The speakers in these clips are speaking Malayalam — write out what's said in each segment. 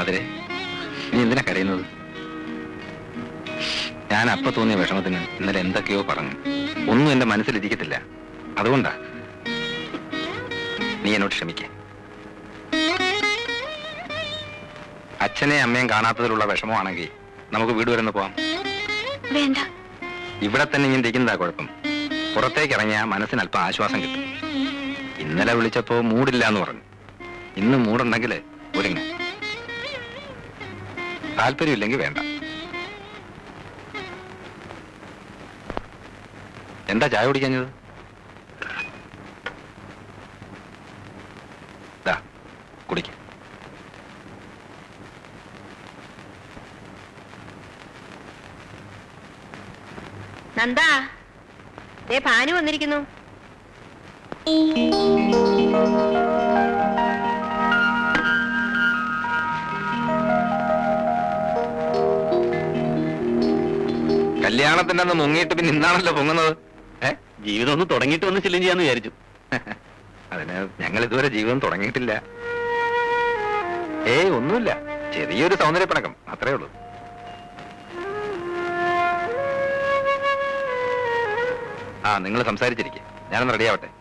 ആദരെ നീ എന്തിനാ കരയുന്നത് ഞാൻ അപ്പ തോന്നിയ വിഷമത്തിന് ഇന്നലെ എന്തൊക്കെയോ പറഞ്ഞു ഒന്നും എന്റെ മനസ്സിലിരിക്കത്തില്ല അതുകൊണ്ടാ നീ എന്നോട് ക്ഷമിക്ക അച്ഛനെ അമ്മയും കാണാത്തതിലുള്ള വിഷമമാണെങ്കിൽ നമുക്ക് വീട് വരെ ഒന്ന് പോവാം വേണ്ട ഇവിടെ തന്നെ ഇങ്ങനെ ഇരിക്കുന്നതാ കുഴപ്പം പുറത്തേക്ക് ഇറങ്ങിയാൽ മനസ്സിന് അല്പം ആശ്വാസം കിട്ടും ഇന്നലെ വിളിച്ചപ്പോ മൂടില്ല എന്ന് പറഞ്ഞു ഇന്ന് മൂടുണ്ടെങ്കിൽ ഒരുങ്ങ താല്പര്യമില്ലെങ്കിൽ വേണ്ട എന്താ ചായ കുടിക്കാഞ്ഞത് ദാ, കുടിക്ക് നന്ദാ ദേ ഭാനു വന്നിരിക്കുന്നു കല്യാണത്തിന്റെ അന്ന് മുങ്ങിയിട്ട് പിന്നെ ഇന്നാണല്ലോ പൊങ്ങുന്നത് ഏ ജീവിതം ഒന്ന് തുടങ്ങിയിട്ട് വന്ന് ശല്യം ചെയ്യാന്ന് വിചാരിച്ചു അതിന് ഞങ്ങൾ ഇതുവരെ ജീവിതം തുടങ്ങിയിട്ടില്ല ഏയ് ഒന്നുമില്ല ചെറിയൊരു സൗന്ദര്യപ്പിണക്കം അത്രേ ഉള്ളൂ ആ നിങ്ങൾ സംസാരിച്ചിരിക്കെ ഞാനൊന്ന് റെഡിയാവട്ടെ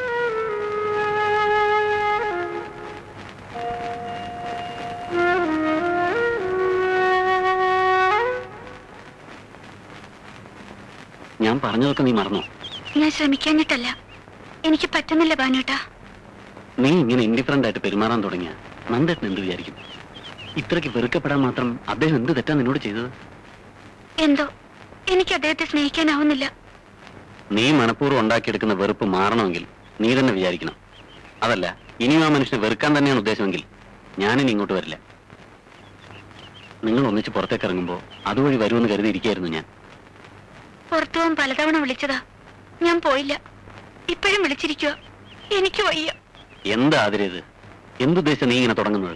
ഞാൻ പറഞ്ഞതൊക്കെ നീ മറന്നോ ഞാൻ ശ്രമിക്കാഞ്ഞിട്ടല്ല എനിക്ക് പറ്റുന്നില്ല ഭാനുട്ടാ നീ ഇങ്ങനെ ഇൻഡിഫറന്റ് ആയിട്ട് പെരുമാറാൻ തുടങ്ങിയ നന്ദേട്ടൻ എന്ത് വിചാരിക്കും ഇത്രയ്ക്ക് വെറുക്കപ്പെടാൻ മാത്രം അദ്ദേഹം എന്ത് തെറ്റാ നിന്നോട് ചെയ്തത് എന്തോ എനിക്ക് അദ്ദേഹത്തെ സ്നേഹിക്കാനാവുന്നില്ല നീ മനഃപൂർവ്വം ഉണ്ടാക്കിയെടുക്കുന്ന വെറുപ്പ് മാറണമെങ്കിൽ നീ തന്നെ വിചാരിക്കണം അതല്ല ഇനിയും ആ മനുഷ്യനെ വെറുക്കാൻ തന്നെയാണ് ഉദ്ദേശമെങ്കിൽ ഞാനിനി ഇങ്ങോട്ട് വരില്ല നിങ്ങൾ ഒന്നിച്ച് പുറത്തേക്ക് ഇറങ്ങുമ്പോൾ അതുവഴി വരുമെന്ന് കരുതിയിരിക്കായിരുന്നു ഞാൻ പുറത്തു പോകാൻ പലതവണ വിളിച്ചതാ ഞാൻ പോയില്ല ഇപ്പോഴും വിളിച്ചിരിക്കുക എനിക്ക് വയ്യ എന്താ ആതിരേത് എന്തുദ്ദേശം നീ ഇങ്ങനെ തുടങ്ങുന്നത്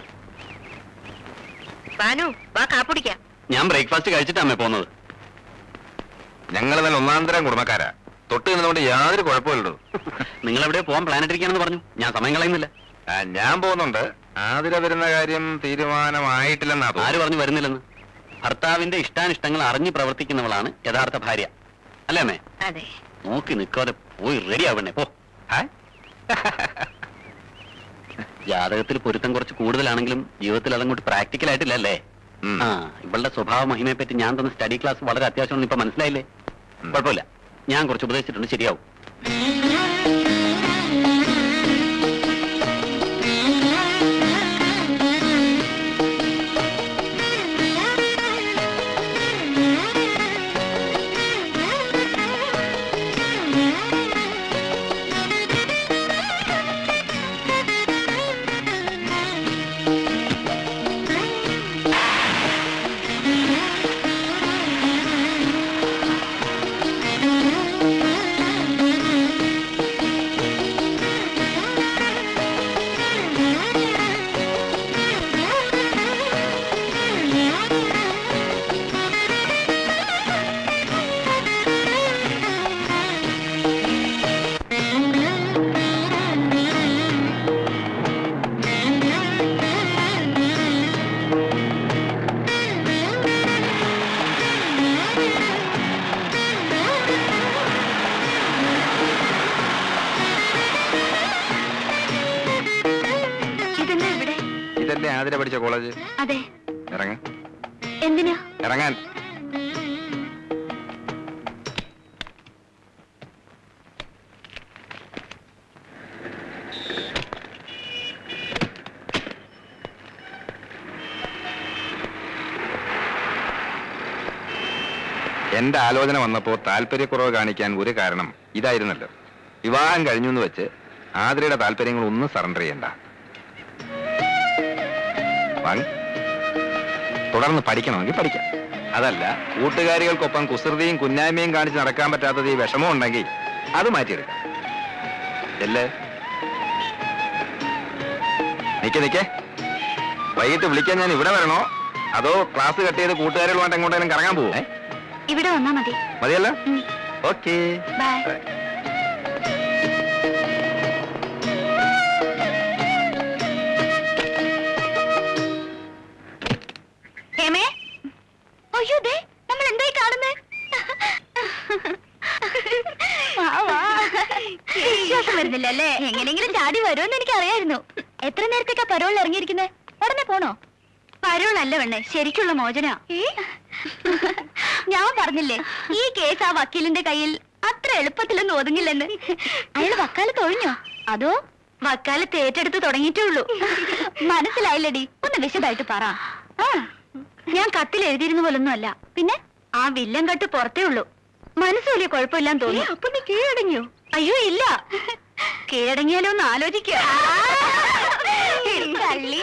ഭാനു വാ കാപ്പുടിക്കാം ഞാൻ ബ്രേക്ക്ഫാസ്റ്റ് കഴിച്ചിട്ടാ അമ്മേ പോകുന്നത് ഞങ്ങൾ നല്ല ഒന്നാന്തരം കുടുംബക്കാരാ തൊട്ട് നിന്നുകൊണ്ട് യാതൊരു കുഴപ്പമില്ലല്ലോ നിങ്ങൾ എവിടെ പോകാൻ പ്ലാൻ ഇട്ടിരിക്കാണെന്ന് പറഞ്ഞു ഞാൻ സമയം കളയുന്നില്ല ആ, ഞാൻ പോകുന്നുണ്ട് ആതിര വരുന്ന കാര്യം തീരുമാനമായിട്ടില്ലെന്നാ ആര് തോന്നുന്നു പറഞ്ഞു വരുന്നില്ലെന്ന് ഭർത്താവിന്റെ ഇഷ്ടാനിഷ്ടങ്ങൾ അറിഞ്ഞു പ്രവർത്തിക്കുന്നവളാണ് യഥാർത്ഥ ഭാര്യ അല്ലേ അമ്മേ അതെ നോക്കി നിൽക്കാതെ പോയി റെഡി ആവണേ പോ ഹായ്. ജാതകത്തിൽ പൊരുത്തം കുറച്ച് കൂടുതലാണെങ്കിലും ജീവിതത്തിൽ അതങ്ങോട്ട് പ്രാക്ടിക്കൽ ആയിട്ടില്ല അല്ലേ ഉം. ആ ഇവളുടെ സ്വഭാവ മഹിമയെ പറ്റി ഞാൻ തന്ന സ്റ്റഡി ക്ലാസ് വളരെ അത്യാവശ്യമാണെന്ന് ഇപ്പൊ മനസ്സിലായില്ലേ ഉം. കുഴപ്പമില്ല ഞാൻ കുറച്ച് ഉപദേശിച്ചിട്ടുണ്ട് ശരിയാവും ഇതെന്താ ഇവിടെ ഇതല്ലേ ആതിര പഠിച്ച കോളേജ് അതെ ഇറങ്ങ എന്തിനാ ഇറങ്ങാൻ എന്റെ ആലോചന വന്നപ്പോ താല്പര്യക്കുറവ് കാണിക്കാൻ ഒരു കാരണം ഇതായിരുന്നല്ലോ വിവാഹം കഴിഞ്ഞു എന്ന് വെച്ച് ആതിരയുടെ താല്പര്യങ്ങൾ ഒന്നും സറണ്ടർ ചെയ്യണ്ട വാങ്ങ്. തുടർന്ന് പഠിക്കണമെങ്കിൽ പഠിക്കാം അതല്ല കൂട്ടുകാരികൾക്കൊപ്പം കുസൃതിയും കുന്നായ്മയും കാണിച്ച് നടക്കാൻ പറ്റാത്തത് ഈ വിഷമം ഉണ്ടെങ്കിൽ അത് മാറ്റിയെടുക്കാം എല്ലേ നിക്ക് നിക്കേ വൈകിട്ട് വിളിക്കാൻ ഞാൻ ഇവിടെ വരണോ അതോ ക്ലാസ് കട്ട് ചെയ്ത് കൂട്ടുകാരികളുമായിട്ട് എങ്ങോട്ടെങ്കിലും കറങ്ങാൻ പോവോ ഇവിടെ വന്നാ മതി മതിയല്ലോ ഉം. ഓക്കേ ബൈ അല്ലേ എങ്ങനെങ്കിലും ചാടി വരുമെന്ന് എനിക്ക് അറിയായിരുന്നു എത്ര നേരത്തേക്കാ പരോളിൽ ഇറങ്ങിയിരിക്കുന്നത് ഉടനെ പോണോ പരോളല്ല വേണ്ടേ ശരിക്കുള്ള മോചന ഞാൻ പറഞ്ഞില്ലേ ഈ കേസ് ആ വക്കീലിന്റെ കയ്യിൽ അത്ര എളുപ്പത്തിലൊന്നും ഒതുങ്ങില്ലെന്ന് അയാൾ വക്കാലത്ത് ഒഴിഞ്ഞോ അതോ വക്കാലത്ത് ഏറ്റെടുത്ത് തുടങ്ങിയിട്ടേ ഉള്ളൂ മനസ്സിലായില്ലടി ഒന്ന് വിശദമായിട്ട് പറ ആ, ഞാൻ കത്തിൽ എഴുതിയിരുന്ന പോലൊന്നും അല്ല പിന്നെ ആ വില്ലൻ കട്ട് പുറത്തേ ഉള്ളൂ മനസ്സ് വലിയ കുഴപ്പമില്ലാന്ന് തോന്നി അപ്പൊ നീ കീഴടങ്ങിയോ അയ്യോ ഇല്ല കീഴടങ്ങിയാലോ ഒന്ന് ആലോചിക്കുക തള്ളി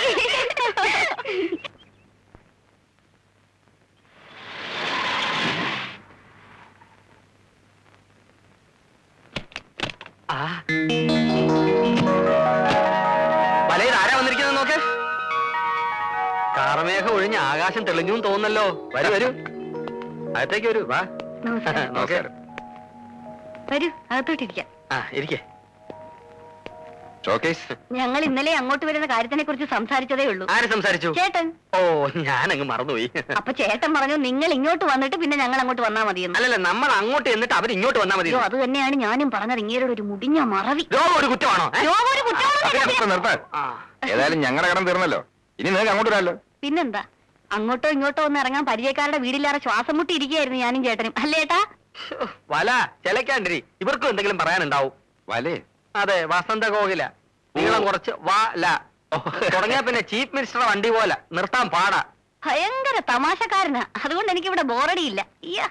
വലയിൽ ആരാ വന്നിരിക്കുന്നത് നോക്ക് കാർമേഘം ഒഴിഞ്ഞ് ആകാശം തെളിഞ്ഞു തോന്നല്ലോ വരൂ വരൂ അകത്തേക്ക് വരൂ വാ നമസ്കാരം നമസ്കാരം വരൂ അകത്തോട്ടിരിക്കാം ആ ഇരിക്കേ ഷോക്കേസ് ഞങ്ങൾ ഇന്നലെ അങ്ങോട്ട് വരുന്ന കാര്യത്തിനെ കുറിച്ച് സംസാരിച്ചതേ ഉള്ളൂ ആര് സംസാരിച്ചു ചേട്ടൻ ഓ ഞാനങ്ങ് മറന്നുപോയി അപ്പൊ ചേട്ടൻ പറഞ്ഞു നിങ്ങൾ ഇങ്ങോട്ട് വന്നിട്ട് പിന്നെ ഞങ്ങൾ അങ്ങോട്ട് വന്നാ മതിയെന്ന് അല്ലല്ല നമ്മൾ അങ്ങോട്ട് എന്നിട്ട് അവർ ഇങ്ങോട്ട് വന്നാൽ മതി അയ്യോ അത് തന്നെയാണ് ഞാനും പറഞ്ഞത് ഇങ്ങേരുടെ ഒരു മുടിഞ്ഞ മറവി രോഗം ഒരു കുറ്റമാണോ ഏ? രോഗം ഒരു കുറ്റമാണെന്ന് നിർത്താൻ നിർത്താൻ ആ. ഏതായാലും ഞങ്ങളുടെ കടം തീർന്നല്ലോ ഇനി നിങ്ങൾക്ക് അങ്ങോട്ട് വരാമല്ലോ പിന്നെന്താ അങ്ങോട്ടോ ഇങ്ങോട്ടോ ഒന്ന് ഇറങ്ങാൻ പരിചയക്കാരുടെ വീടില്ലാതെ ശ്വാസം മുട്ടി ഇരിക്കുകയായിരുന്നു ഞാനും ചേട്ടനും അല്ലേ ഏട്ടാ ശ്ശോ, വല ചിലക്കാണ്ടിരി ഇവർക്കും എന്തെങ്കിലും പറയാനുണ്ടാവും വലേ അതെ വസന്ത കോകില നീളം കുറച്ച് വാല തുടങ്ങിയ പിന്നെ ചീഫ് മിനിസ്റ്റർ വണ്ടി പോലെ നിർത്താൻ പാടാ ഭയങ്കര തമാശക്കാരനാ അതുകൊണ്ട് എനിക്ക് ഇവിടെ ബോറടിയില്ല ഇയ്യ.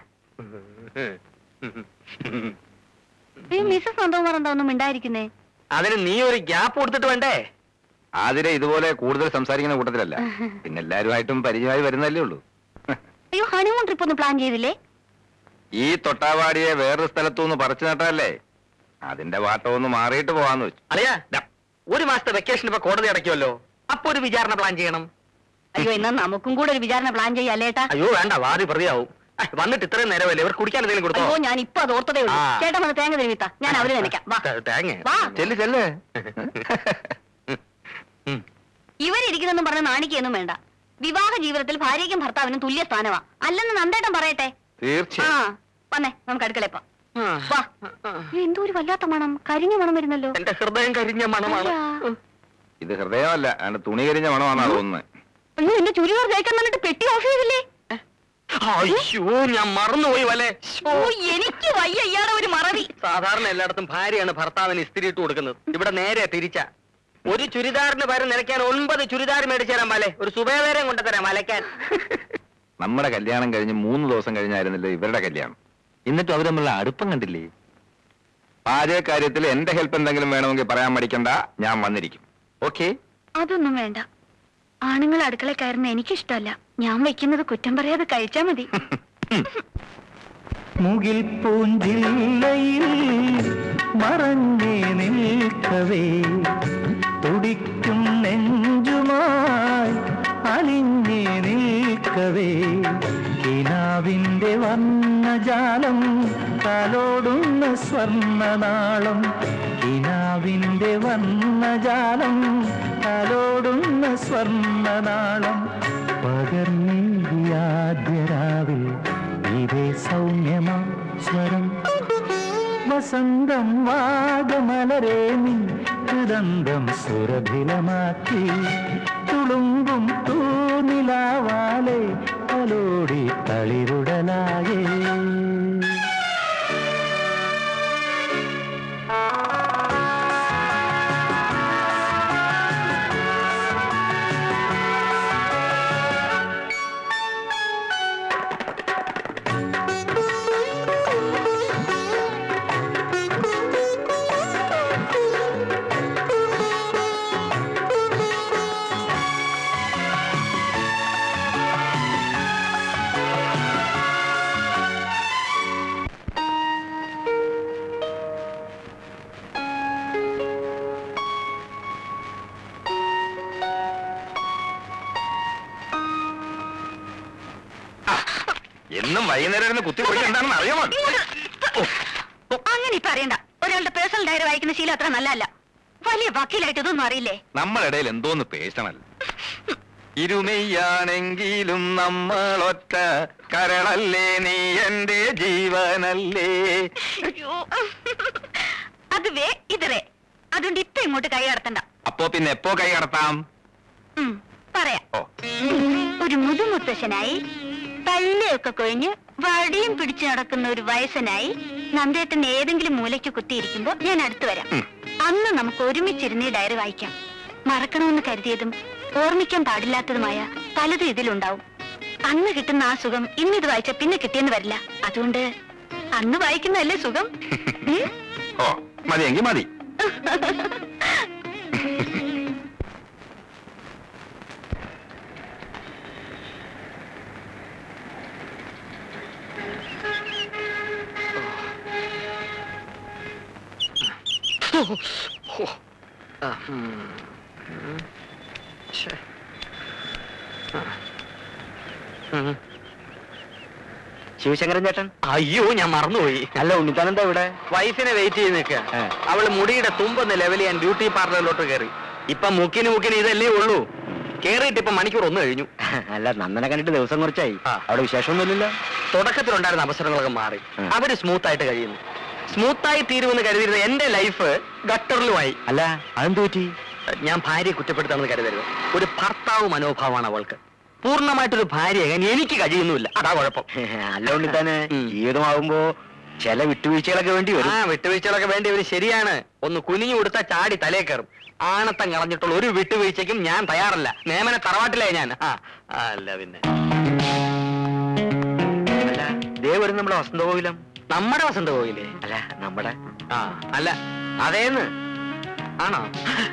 ഈ മിസ്സസ് നന്ദകുമാർ എന്താ ഒന്നും മിണ്ടായിരിക്കുന്നേ അതിന് നീ ഒരു ഗ്യാപ്പ് കൊടുത്തിട്ട് വേണ്ടേ ആതിരെ ഇതുപോലെ കൂടുതൽ സംസാരിക്കുന്ന കൂട്ടത്തിലല്ല പിന്നെ എല്ലാവരുമായിട്ടും പരിചയമായി വരുന്നല്ലേ ഉള്ളൂ അയ്യോ ഹണിമൂൺ ട്രിപ്പ് ഒന്ന് പ്ലാൻ ചെയ്തില്ലേ ഈ തൊട്ടാവാടിയെ വേറൊരു സ്ഥലത്തുനിന്ന് പറിച്ചു നട്ടതല്ലേ അതിന്റെ വാട്ടം ഒന്ന് മാറിയിട്ട് പോവാന്ന് വെച്ചു അറിയാ ഒരു മാസത്തെ വെക്കേഷൻ ഇപ്പൊ കോടതി അടയ്ക്കുമല്ലോ അപ്പൊ ഒരു വിചാരണ പ്ലാൻ ചെയ്യണം അയ്യോ എന്നാ നമുക്കും കൂടെ ഒരു വിചാരണ പ്ലാൻ ചെയ്യാം അല്ലേട്ടാ അയ്യോ വേണ്ട വാദി പ്രതിയാവും ആ, വന്നിട്ട് ഇത്രയും നേരമല്ലേ ഇവർ കുടിക്കാൻ എന്തെങ്കിലും കൊടുത്തോ അയ്യോ ഞാൻ ഇപ്പൊ അത് ഓർത്തതേ ഉള്ളൂ ആ. ചേട്ടൻ വന്ന് തേങ്ങ തിരുമിത്ത ഞാൻ അവര് നനയ്ക്കാം വാ ത- തേങ്ങ വാ ചെല്ല് ചെല്ല് ഉം. ഇവരിരിക്കുന്നെന്നും പറഞ്ഞ് നാണിക്കൊന്നും വേണ്ട വിവാഹ ജീവിതത്തിൽ ഭാര്യയ്ക്കും ഭർത്താവിനും തുല്യ സ്ഥാനമാ അല്ലെന്ന് നന്ദേട്ടൻ പറയട്ടെ ആ തീർച്ചയായും വന്നേ നമുക്ക് അടുക്കളയപ്പോ ആ. വാ എന്തോ ഒരു വല്ലാത്ത മണം കരിഞ്ഞ മണം വരുന്നല്ലോ എന്റെ ഹൃദയം കരിഞ്ഞ മണമാണ് അയ്യാ. ഇത് ഹൃദയമല്ല അതിന്റെ തുണി കരിഞ്ഞ മണമാണ് തോന്നുന്നത് അയ്യോ എന്റെ ചുരിദാർ തേക്കാൻ വന്നിട്ട് പെട്ടി ഓഫ് ചെയ്തില്ലേ അയ്യോ ഞാൻ മറന്നുപോയി വലെ ഓ എനിക്ക് വയ്യ ഇയാളെ ഒരു മറവി സാധാരണ എല്ലായിടത്തും ഭാര്യയാണ് ഭർത്താവിന് ഇസ്തിരി ഇട്ട് കൊടുക്കുന്നത് ഇവിടെ നേരെ തിരിച്ച ഒരു ചുരിദാറിന് പകരം നിലയ്ക്കാൻ ഒൻപത് ചുരിദാർ മേടിച്ചു തരാം മലെ ഒരു സുബേവേരം കൊണ്ടുതരാം മലയ്ക്കാൻ നമ്മുടെ കല്യാണം കഴിഞ്ഞ് മൂന്ന് ദിവസം കഴിഞ്ഞായിരുന്നല്ലോ ഇവരുടെ കല്യാണം എന്നിട്ടും അവർ തമ്മിലുള്ള അടുപ്പം കണ്ടില്ലേ പാചക കാര്യത്തിൽ എന്റെ ഹെൽപ്പ് എന്തെങ്കിലും വേണമെങ്കിൽ പറയാൻ മടിക്കണ്ട ഞാൻ വന്നിരിക്കും ഓക്കെ അതൊന്നും വേണ്ട ആണുങ്ങൾ അടുക്കള കയറുന്ന എനിക്കിഷ്ടമല്ല ഞാൻ വെക്കുന്നത് കുറ്റം പറയാതെ കഴിച്ചാ മതി മുകിൽ പൂഞ്ചില്ലയിൽ മറഞ്ഞേ നിൽക്കവേ തുടിക്കും നെഞ്ചുമായി അലിഞ്ഞേ നിൽക്കവേ കിനാവിന്റെ വർണ്ണജാലം തലോടുന്ന സ്വർണ്ണനാളം കിനാവിന്റെ വർണ്ണജാലം തലോടുന്ന സ്വർണ്ണനാളം പകർന്നേകിയാദ്യരാവിൽ ഇതേ സൗമ്യമാ സ്വരം വസന്തം വാഗമലരേ നീ ഹൃദന്തം സുരഭിലമാക്കി തുളുമ്പും തൂനിലാവാലെ തലോടി തളിരുടലായേ എന്നും വൈകുന്നേരം ഇരുന്ന് കുത്തി പൊടി എന്താണെന്ന് അറിയാമോ അങ്ങനെ ഇപ്പൊ അറിയണ്ട ഒരാളുടെ പേഴ്സണൽ ഡയറി വായിക്കുന്ന ശീലം അത്ര നല്ലതല്ല വലിയ വക്കീലായിട്ട് ഇതൊന്നും അറിയില്ലേ നമ്മളിടയിൽ എന്തോന്ന് പേഴ്സണൽ ഇരുമയാണെങ്കിലും നമ്മളൊറ്റ കരളല്ലേ നീ എന്റെ ജീവനല്ലേ അയ്യോ. അത് വേ ഇത് വേ അതുകൊണ്ട് ഇപ്പൊ ഇങ്ങോട്ട് കൈ കടത്തണ്ട അപ്പോ പിന്നെ എപ്പോ കൈ കടത്താം ഉം, പറയാം ഓ ഒരു മുതുമുത്തശ്ശനായി പല്ലയൊക്കെ കൊഴിഞ്ഞ് വടിയും പിടിച്ചു നടക്കുന്ന ഒരു വയസ്സനായി നന്ദേട്ടൻ ഏതെങ്കിലും മൂലയ്ക്ക് കുത്തിയിരിക്കുമ്പോ ഞാൻ അടുത്ത് വരാം ഉം. അന്ന് നമുക്ക് ഒരുമിച്ചിരുന്ന് ഈ ഡയറി വായിക്കാം മറക്കണമെന്ന് കരുതിയതും ഓർമ്മിക്കാൻ പാടില്ലാത്തതുമായ പലതും ഇതിലുണ്ടാവും അന്ന് കിട്ടുന്ന ആ സുഖം ഇന്ന് ഇത് വായിച്ച പിന്നെ കിട്ടിയെന്ന് വരില്ല അതുകൊണ്ട് അന്ന് വായിക്കുന്നതല്ലേ സുഖം ഉം? ഓ മതിയെങ്കി മതി ശിവശങ്കരൻ ചേട്ടൻ അയ്യോ ഞാൻ മറന്നുപോയി അല്ല ഉണ്ണിത്താൻ എന്താ ഇവിടെ വൈഫിനെ വെയിറ്റ് ചെയ്ത് നിൽക്കുക അവള് മുടിയുടെ തുമ്പൊന്ന് ലെവൽ ചെയ്യാൻ ബ്യൂട്ടി പാർലറിലോട്ട് കയറി ഇപ്പൊ മുക്കിന് മുക്കിന് ഇതല്ലേ ഉള്ളൂ കേറിയിട്ട് ഇപ്പൊ മണിക്കൂർ ഒന്ന് കഴിഞ്ഞു അല്ല നന്ദനെ കണ്ടിട്ട് ദിവസം കുറച്ചായി ആ. അവിടെ വിശേഷമൊന്നുമില്ലല്ലോ തുടക്കത്തിലുണ്ടായിരുന്ന അവസരങ്ങളൊക്കെ മാറി ഉം. അവര് സ്മൂത്ത് ആയിട്ട് കഴിയുന്നു സ്മൂത്തായി തീരുമെന്ന് കരുതിയിരുന്ന എന്റെ ലൈഫ് ഗട്ടറിലുമായി അല്ല അതെന്ത് പറ്റി ഞാൻ ഭാര്യയെ കുറ്റപ്പെടുത്താമെന്ന് കരുതരുത് ഒരു ഭർത്താവ് മനോഭാവമാണ് അവൾക്ക് പൂർണ്ണമായിട്ടൊരു ഭാര്യയാകാൻ എനിക്ക് കഴിയുന്നുമില്ല അതാ കുഴപ്പം അല്ല ഉണ്ണിത്താന് ഉം. ജീവിതമാകുമ്പോ ചില വിട്ടുവീഴ്ചകളൊക്കെ വേണ്ടി വരും ആ വിട്ടുവീഴ്ചകളൊക്കെ വേണ്ടി ഒരു ശരിയാണ് ഒന്ന് കുനിഞ്ഞു കൊടുത്ത ചാടി തലേ കയറും ആണത്തം കളഞ്ഞിട്ടുള്ള ഒരു വിട്ടുവീഴ്ചയ്ക്കും ഞാൻ തയ്യാറല്ല നേമന തറവാട്ടിലേ ഞാൻ ആ ആ, അല്ല പിന്നെ അല്ല ദേ വരും നമ്മുടെ വസന്തകോവിലം നമ്മുടെ വസന്ത പോയില്ലേ അല്ല നമ്മുടെ ആ അല്ല അതേന്ന് ആണോ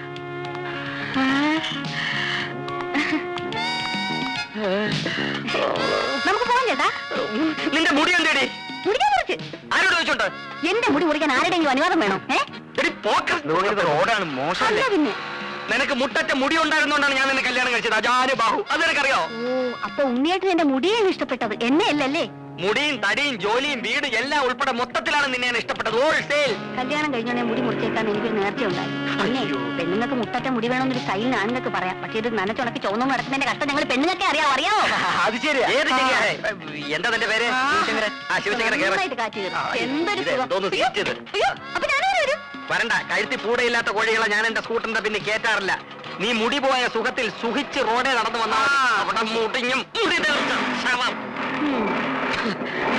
നമുക്ക് പോകാം ചേട്ടാ നിന്റെ മുടി എന്തേടി മുടിക്കാൻ മുറിച്ച് ആരോട് ചോദിച്ചോണ്ട് എന്റെ മുടി മുറിക്കാൻ ആരുടെയെങ്കിലും അനുവാദം വേണോ ഏ എടി പോക്കർ റോഡാണ് അല്ല മോശമല്ലേ പിന്നെ നിനക്ക് മുട്ടറ്റ മുടി ഉണ്ടായിരുന്നോണ്ടാണ് ഞാൻ നിന്നെ കല്യാണം കഴിച്ചത് അജാന് ബാഹു അത് നിനക്കറിയോ ഓ അപ്പൊ ഉണ്ണിയായിട്ട് എന്റെ മുടിയാണ് ഇഷ്ടപ്പെട്ടത് എന്നെ അല്ലല്ലേ മുടിയും തടിയും ജോലിയും വീടും എല്ലാം ഉൾപ്പെടെ മൊത്തത്തിലാണ് നിന്നെ ഞാൻ ഇഷ്ടപ്പെട്ടത് ഹോൾസെയിൽ കല്യാണം കഴിഞ്ഞോടെ മുടി മുറിച്ചേക്കാൻ എനിക്കൊരു നേർച്ച ഉണ്ടായി പിന്നെ പെണ്ണുങ്ങൾക്ക് മുട്ടറ്റ മുടി വേണമെന്നൊരു സ്റ്റൈലിന് ആണുങ്ങൾക്ക് പറയാം പക്ഷേ ഇത് നനച്ചുണക്കി ചുവന്നു നടക്കുന്നതിന്റെ കഷ്ടം ഞങ്ങൾ പെണ്ണുങ്ങൾക്ക് അറിയാം അറിയാമോ അത് ശരിയാ ഏത് ശരിയാ എന്താ നിന്റെ പേര് ശിവശങ്കരൻ ആ ശിവശങ്കരൻ കേറ്. നന്നായിട്ട് കാറ്റ് കയറും. ആ, എന്തൊരു ഇത് സുഖം. എന്തോന്ന് അയ്യോ, സീറ്റ് ഇത്? അയ്യോ, അപ്പൊ ഞാനും വരും വരണ്ട കഴുത്തി പൂടയില്ലാത്ത കോഴികളെ ഞാൻ എന്റെ സ്കൂട്ടറിന്റെ പിന്നെ കേറ്റാറില്ല നീ മുടി പോയ സുഖത്തിൽ സുഖിച്ച് റോഡേ നടന്നു വന്നാൽ അവിടെ മുടിഞ്ഞും മുടി തെറിച്ച ശവം ഉം.